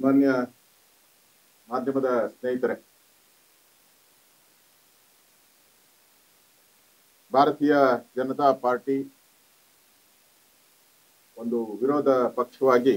ಮಾನ್ಯ ಮಾಧ್ಯಮದ ಸ್ನೇಹಿತರೆ ಭಾರತೀಯ ಜನತಾ ಪಾರ್ಟಿ ಒಂದು ವಿರೋಧ ಪಕ್ಷವಾಗಿ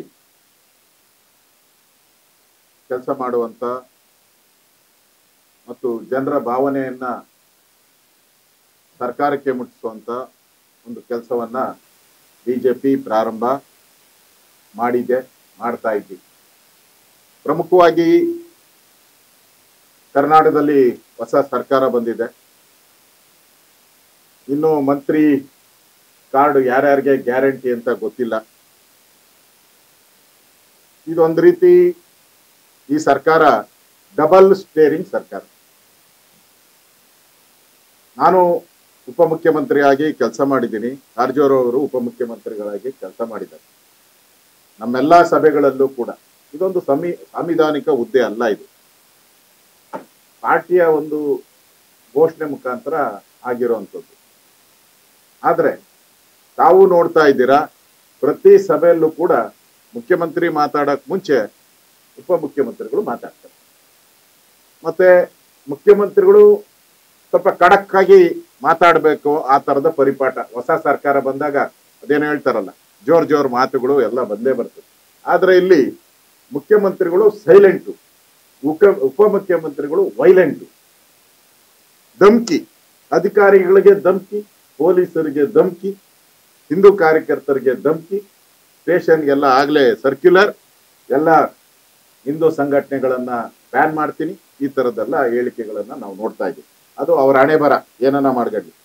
ಕೆಲಸ ಮಾಡುವಂತ ಮತ್ತು ಜನರ ಭಾವನೆಯನ್ನ ಸರ್ಕಾರಕ್ಕೆ ಮುಟ್ಟಿಸುವಂತ ಒಂದು ಕೆಲಸವನ್ನ ಬಿಜೆಪಿ ಪ್ರಾರಂಭ ಮಾಡಿದೆ ಮಾಡ್ತಾ ಇದ್ವಿ ಪ್ರಮುಖವಾಗಿ ಕರ್ನಾಟಕದಲ್ಲಿ ಹೊಸ ಸರ್ಕಾರ ಬಂದಿದೆ ಇನ್ನು ಮಂತ್ರಿ ಕಾರ್ಡ್ ಯಾರ್ಯಾರಿಗೆ ಗ್ಯಾರಂಟಿ ಅಂತ ಗೊತ್ತಿಲ್ಲ ಇದೊಂದು ರೀತಿ ಈ ಸರ್ಕಾರ ಡಬಲ್ ಸ್ಟೇರಿಂಗ್ ಸರ್ಕಾರ ನಾನು ಉಪಮುಖ್ಯಮಂತ್ರಿಯಾಗಿ ಕೆಲಸ ಮಾಡಿದ್ದೀನಿ ಕಾರಜೋರ್ ಅವರು ಉಪಮುಖ್ಯಮಂತ್ರಿಗಳಾಗಿ ಕೆಲಸ ಮಾಡಿದ್ದಾರೆ ನಮ್ಮೆಲ್ಲಾ ಸಭೆಗಳಲ್ಲೂ ಕೂಡ ಇದೊಂದು ಸಂವಿ ಸಾಂವಿಧಾನಿಕ ಹುದ್ದೆ ಅಲ್ಲ ಇದು ಪಾರ್ಟಿಯ ಒಂದು ಘೋಷಣೆ ಮುಖಾಂತರ ಆಗಿರುವಂಥದ್ದು ಆದ್ರೆ ತಾವು ನೋಡ್ತಾ ಇದ್ದೀರಾ ಪ್ರತಿ ಸಭೆಯಲ್ಲೂ ಕೂಡ ಮುಖ್ಯಮಂತ್ರಿ ಮಾತಾಡಕ್ ಮುಂಚೆ ಉಪಮುಖ್ಯಮಂತ್ರಿಗಳು ಮಾತಾಡ್ತಾರೆ ಮತ್ತೆ ಮುಖ್ಯಮಂತ್ರಿಗಳು ಸ್ವಲ್ಪ ಖಡಕ್ ಆಗಿ ಮಾತಾಡಬೇಕು ಆ ತರದ ಪರಿಪಾಠ ಹೊಸ ಸರ್ಕಾರ ಬಂದಾಗ ಅದೇನೋ ಹೇಳ್ತಾರಲ್ಲ ಜೋರ್ ಜೋರ್ ಮಾತುಗಳು ಎಲ್ಲ ಬಂದೇ ಬರ್ತದೆ ಆದ್ರೆ ಇಲ್ಲಿ ಮುಖ್ಯಮಂತ್ರಿಗಳು ಸೈಲೆಂಟು ಉಪ ಉಪಮುಖ್ಯಮಂತ್ರಿಗಳು ವೈಲೆಂಟು ಧಮ್ಕಿ ಅಧಿಕಾರಿಗಳಿಗೆ ಧಮ್ಕಿ ಪೊಲೀಸರಿಗೆ ಧಮ್ಕಿ ಹಿಂದೂ ಕಾರ್ಯಕರ್ತರಿಗೆ ಧಮ್ಕಿ ಸ್ಟೇಷನ್ಗೆಲ್ಲ ಆಗ್ಲೇ ಸರ್ಕ್ಯುಲರ್ ಎಲ್ಲ ಹಿಂದೂ ಸಂಘಟನೆಗಳನ್ನ ಬ್ಯಾನ್ ಮಾಡ್ತೀನಿ ಈ ತರದೆಲ್ಲ ಹೇಳಿಕೆಗಳನ್ನ ನಾವು ನೋಡ್ತಾ ಇದ್ದೀವಿ ಅದು ಅವರ ಹಣೆ ಬರ ಏನನ್ನ ಮಾಡ್ಕೊಳ್ಳಿ